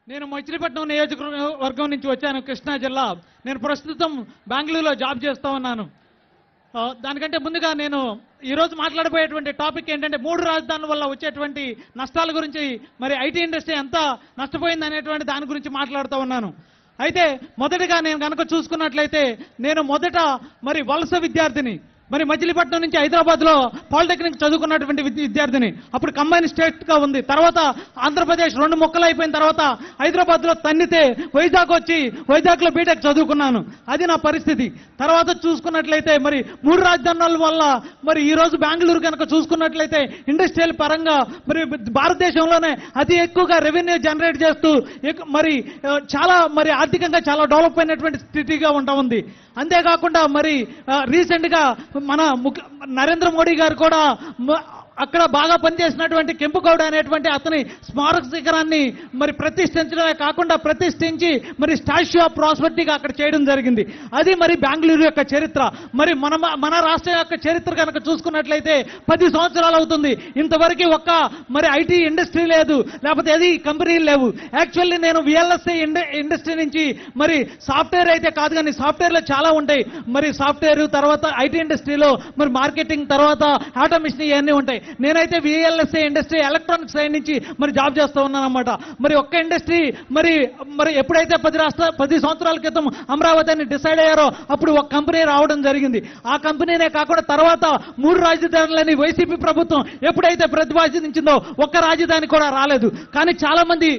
నేను మచిలీపట్నం నియోజకవర్గం నుంచి వచ్చాను కృష్ణా జిల్లా నేను ప్రస్తుతం బెంగళూరులో జాబ్ చేస్తూ ఉన్నాను ఆ, దానికంటే ముందుగా నేను ఈరోజు మాట్లాడబోయేటువంటి టాపిక్ ఏంటంటే మూడు రాజధానుల వల్ల వచ్చేటువంటి నష్టాల గురించి మరి ఐటీ ఇండస్ట్రీ ఎంత నష్టపోయింది అనేటువంటి దాని గురించి మాట్లాడుతూ ఉన్నాను అయితే మొదటగా నేను కనుక చూసుకున్నట్లయితే నేను మొదట మరి వలస విద్యార్థిని మరి మచిలీపట్నం నుంచి హైదరాబాద్ లో పాలిటెక్నిక్ చదువుకున్నటువంటి విద్య- విద్యార్థిని అప్పుడు కంబైన్ స్టేట్ గా ఉంది తర్వాత ఆంధ్రప్రదేశ్ రెండు ముక్కలు అయిపోయిన తర్వాత హైదరాబాద్ లో తన్నితే వైజాగ్ వచ్చి వైజాగ్ లో బీటెక్ చదువుకున్నాను అది నా పరిస్థితి తర్వాత చూసుకున్నట్లయితే మరి మూడు రాజధానుల వల్ల మరి ఈ రోజు బెంగళూరు కనుక చూసుకున్నట్లయితే ఇండస్ట్రియల్ పరంగా మరి భారతదేశంలోనే అతి ఎక్కువగా రెవెన్యూ జనరేట్ చేస్తూ ఎక్కు- మరి ఆ, చాలా మరి ఆర్థికంగా చాలా డెవలప్ అయినటువంటి స్థితిగా ఉంటా ఉంది అంతేకాకుండా మరి రీసెంట్ గా మన ముఖ్య నరేంద్ర మోడీ గారు కూడా మ- అక్కడ బాగా పనిచేసినటువంటి కెంపుగౌడ అనేటువంటి అతని స్మారక శిఖరాన్ని మరి ప్రతిష్ఠించడమే కాకుండా ప్రతిష్ఠించి మరి స్టాచ్యూ ఆఫ్ ప్రాస్పర్టీగా అక్కడ చేయడం జరిగింది అది మరి బెంగళూరు యొక్క చరిత్ర మరి మన మన రాష్ట్రం యొక్క చరిత్ర కనుక చూసుకున్నట్లయితే పది సంవత్సరాలు అవుతుంది ఇంతవరకు ఒక్క మరి ఐటీ ఇండస్ట్రీ లేదు లేకపోతే ఏది కంపెనీలు లేవు యాక్చువల్లీ నేను విఎల్ఎస్ఐ ఇండస్ట్రీ నుంచి మరి సాఫ్ట్వేర్ అయితే కాదు కానీ సాఫ్ట్వేర్లో చాలా ఉంటాయి మరి సాఫ్ట్వేర్ తర్వాత ఐటీ ఇండస్ట్రీలో మరి మార్కెటింగ్ తర్వాత ఆటోమేషన్ ఇవన్నీ ఉంటాయి నేనైతే విఎల్ఎస్ఐ ఇండస్ట్రీ ఎలక్ట్రానిక్ సైడ్ నుంచి మరి జాబ్ చేస్తూ ఉన్నాను అనమాట మరి ఒక్క ఇండస్ట్రీ మరి మరి ఎప్పుడైతే పది రాష్ట్ర పది సంవత్సరాల క్రితం అమరావతి అని డిసైడ్ అయ్యారో అప్పుడు ఒక కంపెనీ రావడం జరిగింది ఆ కంపెనీనే కాకుండా తర్వాత మూడు రాజధానులని వైసీపీ ప్రభుత్వం ఎప్పుడైతే ప్రతిపాదించిందో ఒక్క రాజధాని కూడా రాలేదు కానీ చాలా మంది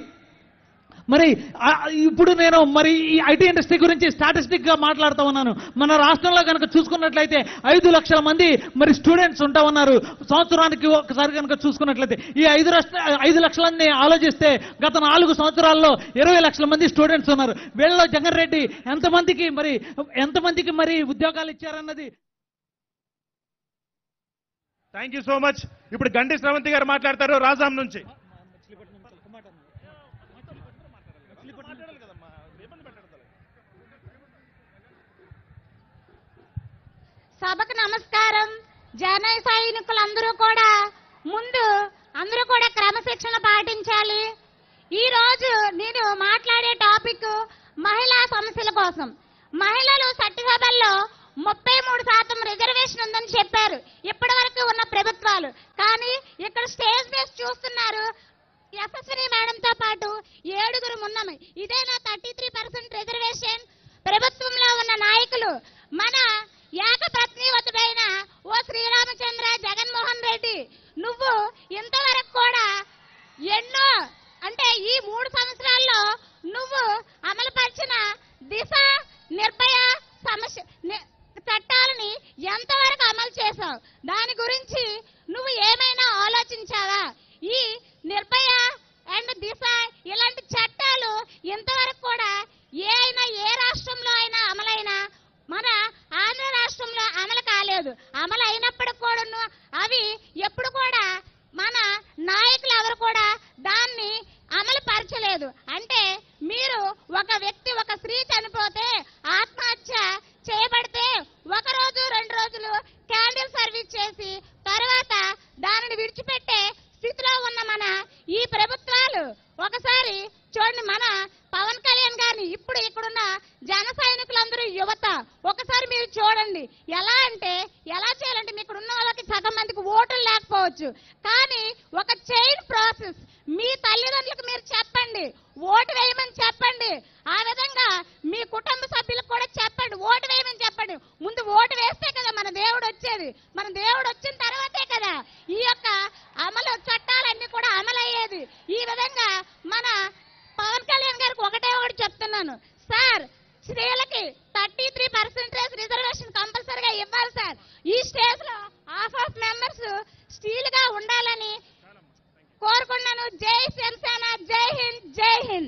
మరి ఆ, ఇప్పుడు నేను మరి ఈ ఐటీ ఇండస్ట్రీ గురించి స్టాటిస్టిక్ గా మాట్లాడుతూ ఉన్నాను మన రాష్ట్రంలో కనుక చూసుకున్నట్లయితే ఐదు లక్షల మంది మరి స్టూడెంట్స్ ఉంటా ఉన్నారు సంవత్సరానికి ఒకసారి కనుక చూసుకున్నట్లయితే ఈ ఐదు రాష్ట్ర ఐదు లక్షలన్నీ ఆలోచిస్తే గత నాలుగు సంవత్సరాల్లో ఇరవై లక్షల మంది స్టూడెంట్స్ ఉన్నారు వీళ్ళలో జగన్ రెడ్డి ఎంతమందికి మరి ఎంతమందికి మరి ఉద్యోగాలు ఇచ్చారన్నది థ్యాంక్ యూ సో మచ్ ఇప్పుడు గండి శ్రవంతి గారు మాట్లాడతారు రాజాం నుంచి సభకు నమస్కారం జన సైనికులందరూ కూడా ముందు అందరూ కూడా క్రమశిక్షణ పాటించాలి ఈ రోజు నేను మాట్లాడే టాపిక్ మహిళా సమస్యల కోసం మహిళలు చట్టసభల్లో ముప్పై మూడు శాతం రిజర్వేషన్ ఉందని చెప్పారు ఇప్పటి వరకు ఉన్న ప్రభుత్వాలు కానీ ఇక్కడ స్టేజ్ మీద చూస్తున్నారు యశస్విని మేడంతో పాటు ఏడుగురు ఉన్నాము ఇదేనా థర్టీ త్రీ పర్సెంట్ రిజర్వేషన్ ప్రభుత్వంలో ఉన్న నాయకులు మన ఏకపత్నివతుడైన ఓ శ్రీరామచంద్ర జగన్మోహన్ రెడ్డి నువ్వు ఇంతవరకు కూడా ఎన్నో అంటే ఈ మూడు సంవత్సరాల్లో నువ్వు అమలుపరిచిన దిశ నిర్భయ సమస్య ని- చట్టాలని ఎంతవరకు అమలు చేశావు దాని గురించి నువ్వు ఏమైనా ఆలోచించావా ఈ నిర్భయ అండ్ దిశ ఇలాంటి చట్టాలు ఇంతవరకు కూడా ఏ అయినా ఏ రాష్ట్రంలో అయినా అమలైనా మన ఆంధ్ర రాష్ట్రంలో అమలు కాలేదు అమలు అయినప్పటికి కూడాను అవి ఎప్పుడు కూడా మన నాయకులు ఎవరు కూడా దాన్ని అమలు పరచలేదు అంటే మీరు ఒక వ్యక్తి ఒక స్త్రీ చనిపోతే ఆత్మహత్య చేయబడితే ఒక రోజు రెండు రోజులు క్యాండిల్ సర్వీస్ చేసి తర్వాత దానిని విడిచిపెట్టే స్థితిలో ఉన్న మన ఈ ప్రభుత్వాలు ఒకసారి చూడండి మన పవన్ కళ్యాణ్ గారిని ఇప్పుడు ఇక్కడున్న జన సైనికులందరూ యువత ఒకసారి మీరు చూడండి ఎలా అంటే ఎలా చేయాలంటే మీ ఇక్కడ ఉన్న వాళ్ళకి సగం మందికి ఓటులు లేకపోవచ్చు కానీ ఒక చైన్ ప్రాసెస్ మీ తల్లిదండ్రులకు మీరు చెప్పండి ఓటు వేయమని చెప్పండి ఆ విధంగా మీ కుటుంబ సభ్యులకు కూడా చెప్పండి ఓటు వేయమని చెప్పండి ముందు ఓటు వేస్తే కదా మన దేవుడు వచ్చేది మన దేవుడు వచ్చిన తర్వాతే కదా ఈ యొక్క అమలు చట్టాలన్నీ కూడా అమలయ్యేది ఈ విధంగా మన పవన్ కళ్యాణ్ గారికి ఒకటే ఒకటి చెప్తున్నాను సార్ స్త్రీలకి థర్టీ త్రీ పర్సెంటేజ్ రిజర్వేషన్ కంపల్సరిగా ఇవ్వాలి సార్ ఈ స్టేజ్ లో హాఫ్ ఆఫ్ మెంబర్స్ స్టీల్ గా ఉండాలని కోరుకున్నాను జై శివసేన జై హింద్ జై Hind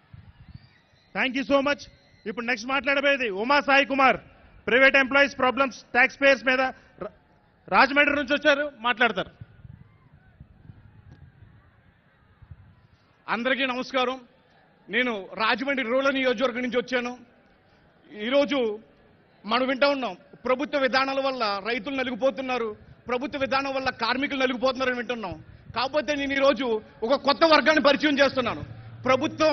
thank you so much ఇప్పుడు నెక్స్ట్ మాట్లాడబోయేది Uma Sai Kumar private employees problems tax payers మీద రా- రాజమండ్రి నుంచి వచ్చారు మాట్లాడతారు అందరికీ నమస్కారం నేను రాజమండ్రి రూరల్ నియోజకవర్గం నుంచి వచ్చాను ఈరోజు మనం వింటా ఉన్నాం ప్రభుత్వ విధానాల వల్ల రైతులు నలిగిపోతున్నారు ప్రభుత్వ విధానం వల్ల కార్మికులు నలిగిపోతున్నారని వింటున్నాం కాకపోతే నేను ఈరోజు ఒక కొత్త వర్గాన్ని పరిచయం చేస్తున్నాను ప్రభుత్వం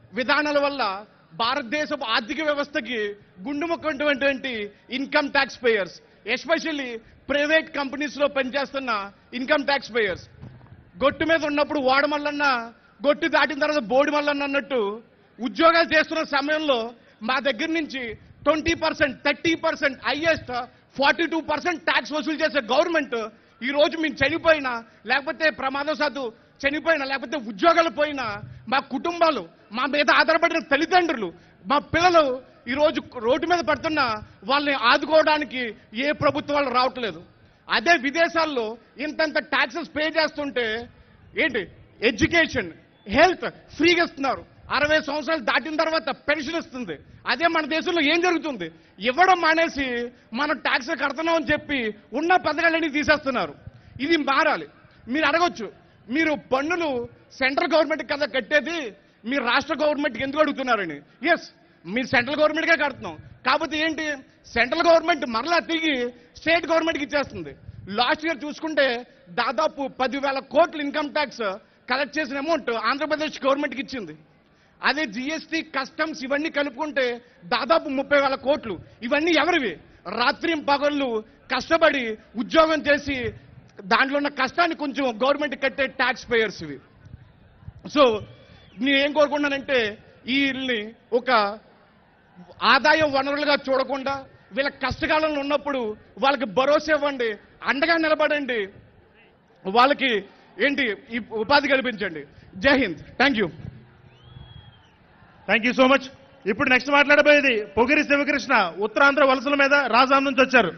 విధానాల వల్ల భారతదేశపు ఆర్థిక వ్యవస్థకి గుండుముక్కటువంటి income tax payers especially private companies లో పనిచేస్తున్న ఇన్కమ్ ట్యాక్స్ పేయర్స్ గొట్టు మీద ఉన్నప్పుడు ఓడమల్లన్న గొట్టు దాటిన తర్వాత బోడి మల్లన్న అన్నట్టు ఉద్యోగాలు చేస్తున్న సమయంలో మా దగ్గర నుంచి twenty percent thirty percent highest forty two percent tax వసూలు చేసే గవర్నమెంట్ ఈ రోజు మేము చనిపోయినా లేకపోతే ప్రమాదవశాత్తు చనిపోయినా లేకపోతే ఉద్యోగాలు పోయినా మా కుటుంబాలు మా మీద ఆధారపడిన తల్లిదండ్రులు మా పిల్లలు ఈ రోజు రోడ్డు మీద పడుతున్నా వాళ్ళని ఆదుకోవడానికి ఏ ప్రభుత్వాలు రావట్లేదు అదే విదేశాల్లో ఇంతంత ట్యాక్సెస్ పే చేస్తుంటే ఏంటి ఎడ్యుకేషన్ హెల్త్ ఫ్రీగా ఇస్తున్నారు అరవై సంవత్సరాలు దాటిన తర్వాత పెన్షన్ ఇస్తుంది అదే మన దేశంలో ఏం జరుగుతుంది ఇవ్వడం మానేసి మనం ట్యాక్స్ కడుతున్నాం అని చెప్పి ఉన్న పథకాలన్నీ తీసేస్తున్నారు ఇది మారాలి మీరు అడగొచ్చు మీరు పన్నులు సెంట్రల్ గవర్నమెంట్ కదా కట్టేది మీరు రాష్ట్ర గవర్నమెంట్కి ఎందుకు అడుగుతున్నారని ఎస్ మీరు సెంట్రల్ గవర్నమెంట్గా కడుతున్నాం కాకపోతే ఏంటి సెంట్రల్ గవర్నమెంట్ మరలా తిరిగి స్టేట్ గవర్నమెంట్కి ఇచ్చేస్తుంది లాస్ట్ ఇయర్ చూసుకుంటే దాదాపు పదివేల కోట్ల ఇన్కమ్ ట్యాక్స్ కలెక్ట్ చేసిన అమౌంట్ ఆంధ్రప్రదేశ్ గవర్నమెంట్కి ఇచ్చింది అదే జిఎస్టీ కస్టమ్స్ ఇవన్నీ కలుపుకుంటే దాదాపు ముప్పై వేల కోట్లు ఇవన్నీ ఎవరివి రాత్రి పగళ్ళు కష్టపడి ఉద్యోగం చేసి దాంట్లో ఉన్న కష్టాన్ని కొంచెం గవర్నమెంట్ కట్టే ట్యాక్స్ పేయర్స్ ఇవి సో నేను ఏం కోరుకున్నానంటే వీళ్ళని ఒక ఆదాయ వనరులుగా చూడకుండా వీళ్ళ కష్టకాలంలో ఉన్నప్పుడు వాళ్ళకి భరోసా ఇవ్వండి అండగా నిలబడండి వాళ్ళకి ఏంటి ఈ ఉపాధి కల్పించండి జై Hind thank you thank you so much ఇప్పుడు నెక్స్ట్ మాట్లాడబోయేది పొగిరి శివకృష్ణ ఉత్తరాంధ్ర వలసల మీద రాజాం నుంచి వచ్చారు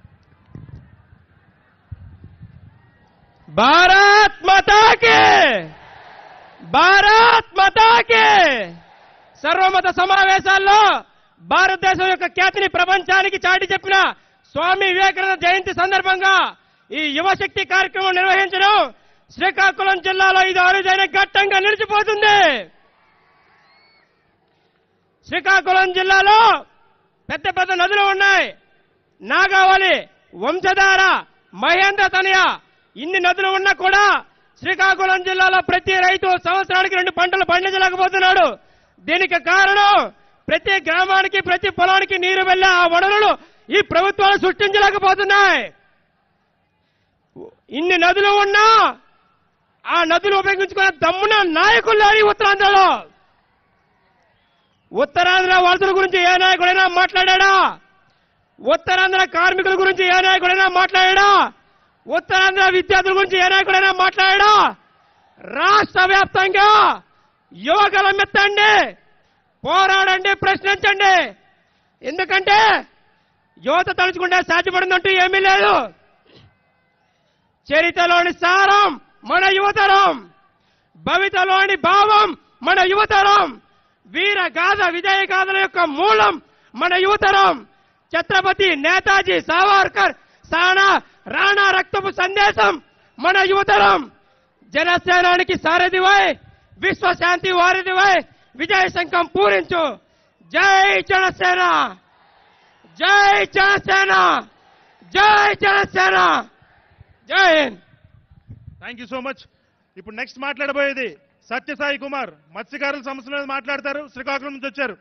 భారత్ మతాకి భారత్ మతాకి సర్వమత సమావేశాల్లో భారతదేశం యొక్క ఖ్యాతిని ప్రపంచానికి చాటి చెప్పిన స్వామి వివేకానంద జయంతి సందర్భంగా ఈ యువశక్తి కార్యక్రమం నిర్వహించడం శ్రీకాకుళం జిల్లాలో ఇది అరుదైన ఘట్టంగా నిలిచిపోతుంది శ్రీకాకుళం జిల్లాలో పెద్ద పెద్ద నదులు ఉన్నాయి నాగావళి వంశధార మహేంద్ర తనయ ఇన్ని నదులు ఉన్నా కూడా శ్రీకాకుళం జిల్లాలో ప్రతి రైతు సంవత్సరానికి రెండు పంటలు పండించలేకపోతున్నాడు దీనికి కారణం ప్రతి గ్రామానికి ప్రతి పొలానికి నీరు వెళ్ళే ఆ వనరులు ఈ ప్రభుత్వాలు సృష్టించలేకపోతున్నాయి ఇన్ని నదులు ఉన్నా ఆ నదులు ఉపయోగించుకునే దమ్మున నాయకులు లేరు ఈ ఉత్తరాంధ్రలో ఉత్తరాంధ్ర వలసల గురించి ఏ నాయకుడైనా మాట్లాడా ఉత్తరాంధ్ర కార్మికుల గురించి ఏ నాయకుడైనా మాట్లాడా ఉత్తరాంధ్ర విద్యార్థుల గురించి ఏ నాయకుడైనా మాట్లాడా రాష్ట్ర వ్యాప్తంగా యువకులం ఎత్తండి పోరాడండి ప్రశ్నించండి ఎందుకంటే యువత తలుచుకుంటే సాధ్యపడిందంటూ ఏమీ లేదు చరిత్రలోని సారం మన యువతరం భవితలోని భావం మన యువతరం వీర గాథ విజయ గాథల యొక్క మూలం మన యువతరం ఛత్రపతి నేతాజీ సావర్కర్ సానా రాణా రక్తపు సందేశం మన యువతరం జనసేనానికి సారథివై విశ్వశాంతి వారధివై విజయ శంఖం పూరించు జై జనసేన జై జనసేన జై జనసేన జై Hind thank you so much ఇప్పుడు నెక్స్ట్ మాట్లాడబోయేది సత్యసాయి కుమార్ మత్స్యకారుల సమస్యల మీద మాట్లాడతారు శ్రీకాకుళం నుంచి వచ్చారు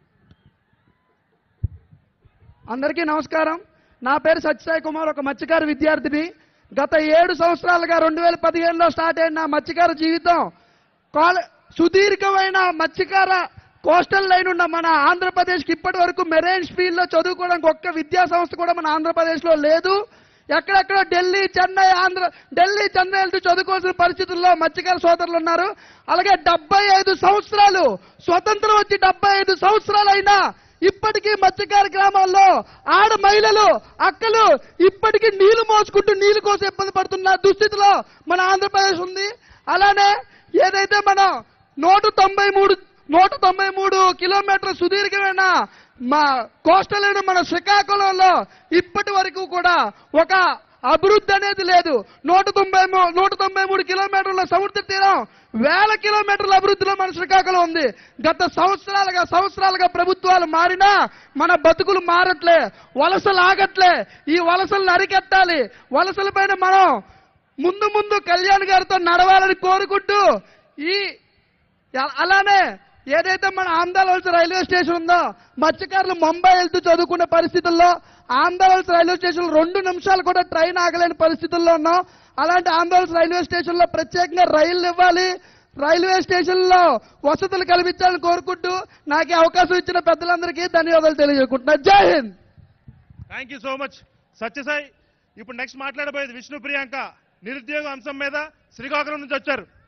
అందరికీ నమస్కారం నా పేరు సత్యసాయి కుమార్ ఒక మత్స్యకార విద్యార్థిని గత ఏడు సంవత్సరాలుగా రెండు వేల పదిహేనులో స్టార్ట్ అయిన నా మత్స్యకార జీవితం కాల సుదీర్ఘమైన మత్స్యకార కోస్టల్ లైన్ ఉన్న మన ఆంధ్రప్రదేశ్కి ఇప్పటి వరకు మెరైన్ స్పీడ్ లో చదువుకోవడానికి ఒక్క విద్యా సంస్థ కూడా మన ఆంధ్రప్రదేశ్లో లేదు ఎక్కడెక్కడో ఢిల్లీ చెన్నై ఆంధ్ర ఢిల్లీ చెన్నై వెళ్తూ చదువుకోవాల్సిన పరిస్థితుల్లో మత్స్యకార సోదరులు ఉన్నారు అలాగే డెబ్బై ఐదు సంవత్సరాలు స్వతంత్రం వచ్చి డెబ్బై ఐదు సంవత్సరాలు అయినా ఇప్పటికీ మత్స్యకార గ్రామాల్లో ఆడ మహిళలు అక్కలు ఇప్పటికీ నీళ్లు మోసుకుంటూ నీళ్లు కోసం ఇబ్బంది పడుతున్న దుస్థితిలో మన ఆంధ్రప్రదేశ్ ఉంది అలానే ఏదైతే మనం నూట తొంభై మూడు నూట తొంభై మూడు కిలోమీటర్ల సుదీర్ఘమైన మా కోస్టల్ అయిన మన శ్రీకాకుళంలో ఇప్పటి వరకు కూడా ఒక అభివృద్ధి అనేది లేదు నూట తొంభై మూ- నూట తొంభై మూడు కిలోమీటర్ల సముద్ర తీరం వేల కిలోమీటర్ల అభివృద్ధిలో మన శ్రీకాకుళం ఉంది గత సంవత్సరాలుగా సంవత్సరాలుగా ప్రభుత్వాలు మారినా మన బతుకులు మారట్లే వలసలు ఆగట్లే ఈ వలసలను అరికెట్టాలి వలసల పైన మనం ముందు ముందు కళ్యాణ్ గారితో నడవాలని కోరుకుంటూ ఈ అ- అలానే ఏదైతే మన ఆంధ్రవలస రైల్వే స్టేషన్ ఉందో మత్స్యకారులు ముంబై వెళ్తూ చదువుకునే పరిస్థితుల్లో ఆంధ్రవలస రైల్వే స్టేషన్ రెండు నిమిషాలు కూడా ట్రైన్ ఆగలేని పరిస్థితుల్లో ఉన్నాం అలాంటి ఆంధ్రవలస రైల్వే స్టేషన్ లో ప్రత్యేకంగా రైళ్లు ఇవ్వాలి రైల్వే స్టేషన్లో వసతులు కల్పించాలని కోరుకుంటూ నాకు ఈ అవకాశం ఇచ్చిన పెద్దలందరికీ ధన్యవాదాలు తెలియజేసుకుంటున్నా జై Hind thank you so much Satyasai ఇప్పుడు నెక్స్ట్ మాట్లాడబోయేది విష్ణు ప్రియాంక నిరుద్యోగ అంశం మీద శ్రీకాకుళం నుంచి వచ్చారు